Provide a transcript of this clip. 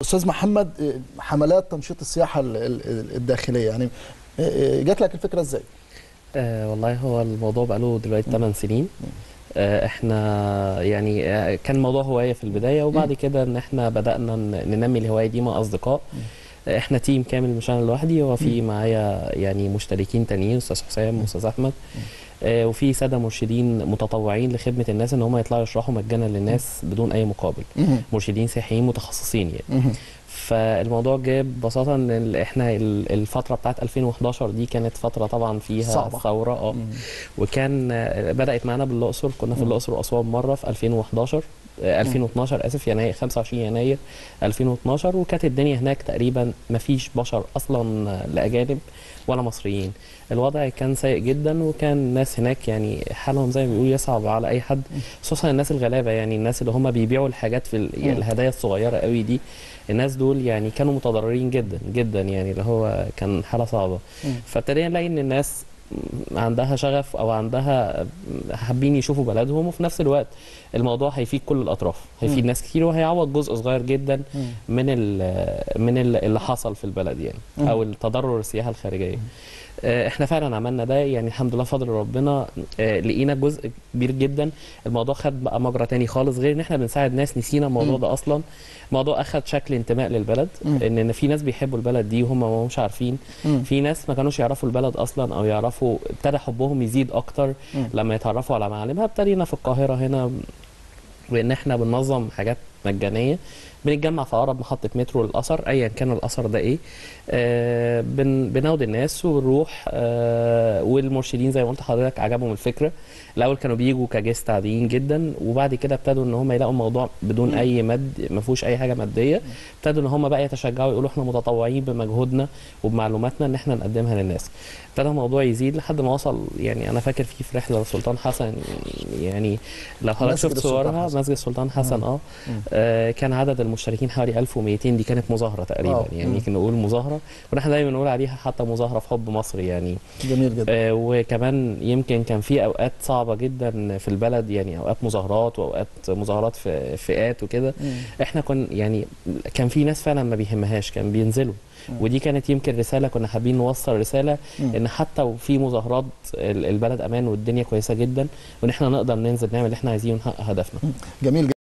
استاذ محمد آه، حملات تنشيط السياحه ال- ال- الداخليه يعني آه، آه، جات لك الفكره ازاي؟ آه والله هو الموضوع بقاله دلوقتي 8 سنين آه احنا يعني آه كان موضوع هواية في البداية وبعد كده ان احنا بدأنا ن- ننمي الهواية دي مع اصدقاء آه احنا تيم كامل مش انا لوحدي هو في معايا يعني مشتركين تانيين استاذ حسام واستاذ احمد آه وفي سادة مرشدين متطوعين لخدمة الناس ان هم يطلعوا يشرحوا مجانا للناس بدون اي مقابل مهم. مرشدين سياحيين متخصصين يعني مهم. فالموضوع جه ببساطه ان ال- احنا ال- الفتره بتاعت 2011 دي كانت فتره طبعا فيها صعبة. ثوره اه مم. وكان آه، بدات معانا بالاقصر كنا في الاقصر واسوان مره في 2011 آه، 2012 اسف يناير 25 يناير 2012 وكانت الدنيا هناك تقريبا ما فيش بشر اصلا آه، لاجانب ولا مصريين الوضع كان سيء جدا وكان الناس هناك يعني حالهم زي ما بيقولوا يصعب على اي حد خصوصا الناس الغلابه يعني الناس اللي هم بيبيعوا الحاجات في ال- مم. الهدايا الصغيره قوي دي الناس دول يعني كانوا متضررين جدا جدا يعني اللي هو كان حاله صعبه مم. فابتدينا نلاقي ان الناس عندها شغف او عندها حابين يشوفوا بلدهم وفي نفس الوقت الموضوع هيفيد كل الاطراف هيفيد مم. ناس كتير وهيعوض جزء صغير جدا مم. من ال من ال اللي حصل في البلد يعني مم. او التضرر السياحه الخارجيه آه، احنا فعلا عملنا ده يعني الحمد لله فضل ربنا آه، لقينا جزء كبير جدا الموضوع خد بقى مجرى تاني خالص غير ان احنا بنساعد ناس نسينا الموضوع مم. ده اصلا الموضوع اخد شكل انتماء للبلد مم. ان إن في ناس بيحبوا البلد دي وهم ما همش عارفين مم. في ناس ما كانوش يعرفوا البلد اصلا او يعرفوا ابتدى حبهم يزيد اكتر مم. لما يتعرفوا على معالمها ابتدينا في القاهره هنا وان احنا بننظم حاجات مجانيه بنتجمع في اقرب محطه مترو للاثر ايا كان الاثر ده ايه آه بن بناخد الناس ونروح آه والمرشدين زي ما قلت لحضرتك عجبهم الفكره الاول كانوا بيجوا كجيست عاديين جدا وبعد كده ابتدوا ان هم يلاقوا الموضوع بدون اي مد ما فيهوش اي حاجه ماديه ابتدوا ان هم بقى يتشجعوا يقولوا احنا متطوعين بمجهودنا وبمعلوماتنا ان احنا نقدمها للناس ابتدى الموضوع يزيد لحد ما وصل يعني انا فاكر في في رحله لسلطان حسن يعني لو حضرتك مسجد شفت السلطان صورها حسن. مسجد السلطان حسن اه مم. آه، كان عدد المشتركين حوالي 1200 دي كانت مظاهره تقريبا آه. يعني مم. ممكن نقول مظاهره كنا احنا دايما نقول عليها حتى مظاهره في حب مصر يعني جميل جدا آه، وكمان يمكن كان في اوقات صعبه جدا في البلد يعني اوقات مظاهرات واوقات مظاهرات في فئات وكده مم. احنا كنا يعني كان في ناس فعلا ما بيهمهاش كان بينزلوا مم. ودي كانت يمكن رساله كنا حابين نوصل رساله مم. ان حتى وفي مظاهرات ال- البلد امان والدنيا كويسه جدا وان احنا نقدر ننزل نعمل اللي احنا عايزينه ونحقق هدفنا جميل